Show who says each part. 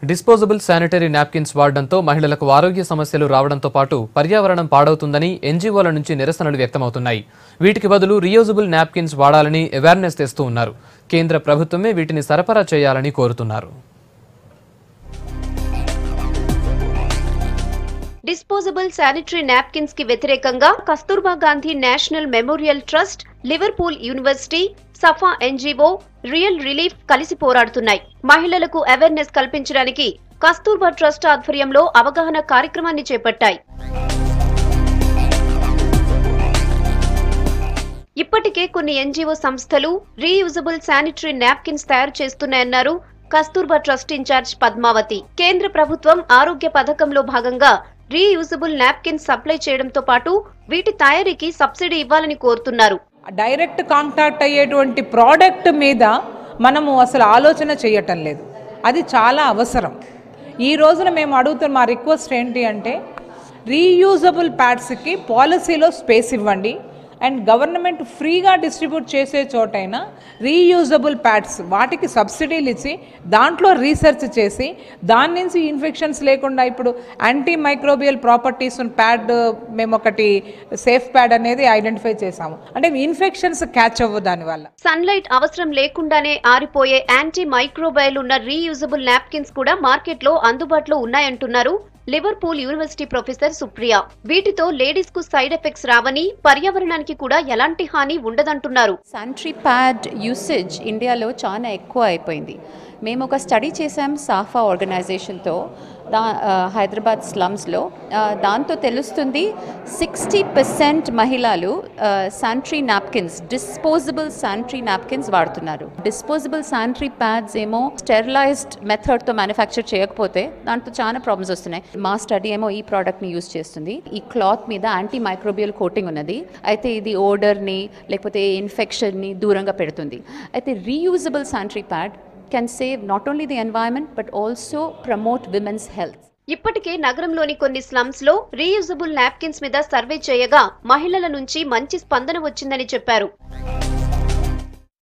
Speaker 1: disposable sanitary napkins వాడడంతో మహిళలకు ఆరోగ్య సమస్యలు రావడంతో పాటు పర్యావరణం పాడవుతుందని ఎన్జీఓల నుంచి నిరసనలు వ్యక్తమవుతున్నాయి వీటికి బదులు రియూజబుల్ నాప్కిన్స్ వాడాలని అవేర్నెస్ తెస్తూ ఉన్నారు కేంద్ర ప్రభుత్వమే వీటిని సరఫరా చేయాలని కోరుతున్నారు
Speaker 2: డిస్పోజబుల్ శానిటరీ నాప్కిన్స్ కి వ్యతిరేకంగా Kasturba Gandhi national memorial trust Liverpool university Safa NGO real relief కలిసి పోరాడుతున్నాయి మహిళలకు అవేర్నెస్ కల్పించడానికి కస్తూర్బా ట్రస్ట్ ఆధ్వర్యంలో అవగాహన కార్యక్రమాన్ని చేపట్టాయి ఇప్పటికే కొన్ని ఎన్జీఓ సంస్థలు రీయూజబుల్ శానిటరీ నాప్కిన్స్ తయారు చేస్తున్నాయన్నారు కస్తూర్బా ట్రస్ట్ ఇన్ఛార్జ్ పద్మావతి కేంద్ర ప్రభుత్వం ఆరోగ్య పథకంలో భాగంగా రీయూజబుల్ నాప్కిన్స్ సప్లై చేయడంతో పాటు వీటి తయారీకి సబ్సిడీ ఇవ్వాలని కోరుతున్నారు
Speaker 3: డైరెక్ట్ కాంటాక్ట్ అయ్యేటువంటి ప్రోడక్ట్ మీద మనము అసలు ఆలోచన చేయటం లేదు అది చాలా అవసరం ఈ రోజున మేము అడుగుతున్న మా రిక్వెస్ట్ ఏంటి అంటే రీయూజబుల్ ప్యాడ్స్కి పాలసీలో స్పేస్ ఇవ్వండి అండ్ గవర్నమెంట్ ఫ్రీగా డిస్ట్రిబ్యూట్ చేసే చోటైనా రీయూజబుల్ ప్యాడ్స్ వాటికి సబ్సిడీలు ఇచ్చి దాంట్లో రీసెర్చ్ చేసి దాని నుంచి ఇన్ఫెక్షన్స్ లేకుండా ఇప్పుడు యాంటీ మైక్రోబియల్ ప్రాపర్టీస్ ప్యాడ్ మేము ఒకటి సేఫ్ ప్యాడ్ అనేది ఐడెంటిఫై చేసాము అంటే ఇన్ఫెక్షన్స్ క్యాచ్ అవ్వవు దానివల్ల
Speaker 2: సన్లైట్ అవసరం లేకుండానే ఆరిపోయే యాంటీ మైక్రోబయల్ ఉన్న రీయూజబుల్ నాప్కిన్స్ కూడా మార్కెట్లో అందుబాటులో ఉన్నాయంటున్నారు లివర్పూల్ యూనివర్సిటీ ప్రొఫెసర్ సుప్రియ వీటితో లేడీస్ కు సైడ్ ఎఫెక్ట్స్ రావని పర్యావరణానికి కూడా ఎలాంటి హాని ఉండదంటున్నారు
Speaker 4: శానిటరీ ప్యాడ్ యూసేజ్ ఇండియాలో చాలా ఎక్కువ అయిపోయింది మేము ఒక స్టడీ చేసాం సాఫా ఆర్గనైజేషన్తో దా ఆ, హైదరాబాద్ స్లమ్స్లో ఆ, దాంతో తెలుస్తుంది సిక్స్టీ పర్సెంట్ మహిళలు sanitary napkins disposable sanitary napkins వాడుతున్నారు డిస్పోజబుల్ శానిటరీ ప్యాడ్స్ ఏమో స్టెరిలైజ్డ్ మెథడ్తో మ్యానుఫ్యాక్చర్ చేయకపోతే దాంతో చాలా ప్రాబ్లమ్స్ వస్తున్నాయి మా స్టడీ ఏమో ఈ ప్రోడక్ట్ని యూజ్ చేస్తుంది ఈ క్లాత్ మీద యాంటీ మైక్రోబియల్ కోటింగ్ ఉన్నది అయితే ఇది ఓడర్ని లేకపోతే ఇన్ఫెక్షన్ని దూరంగా పెడుతుంది అయితే reusable sanitary pad can save not only the environment but also promote women's health
Speaker 2: ఇప్పటికే నగరంలోని కొన్ని స్లమ్స్ లో రీయూజబుల్ నాప్కిన్స్ మీద సర్వే చేయగా మహిళల నుంచి మంచి స్పందన వచ్చిందని చెప్పారు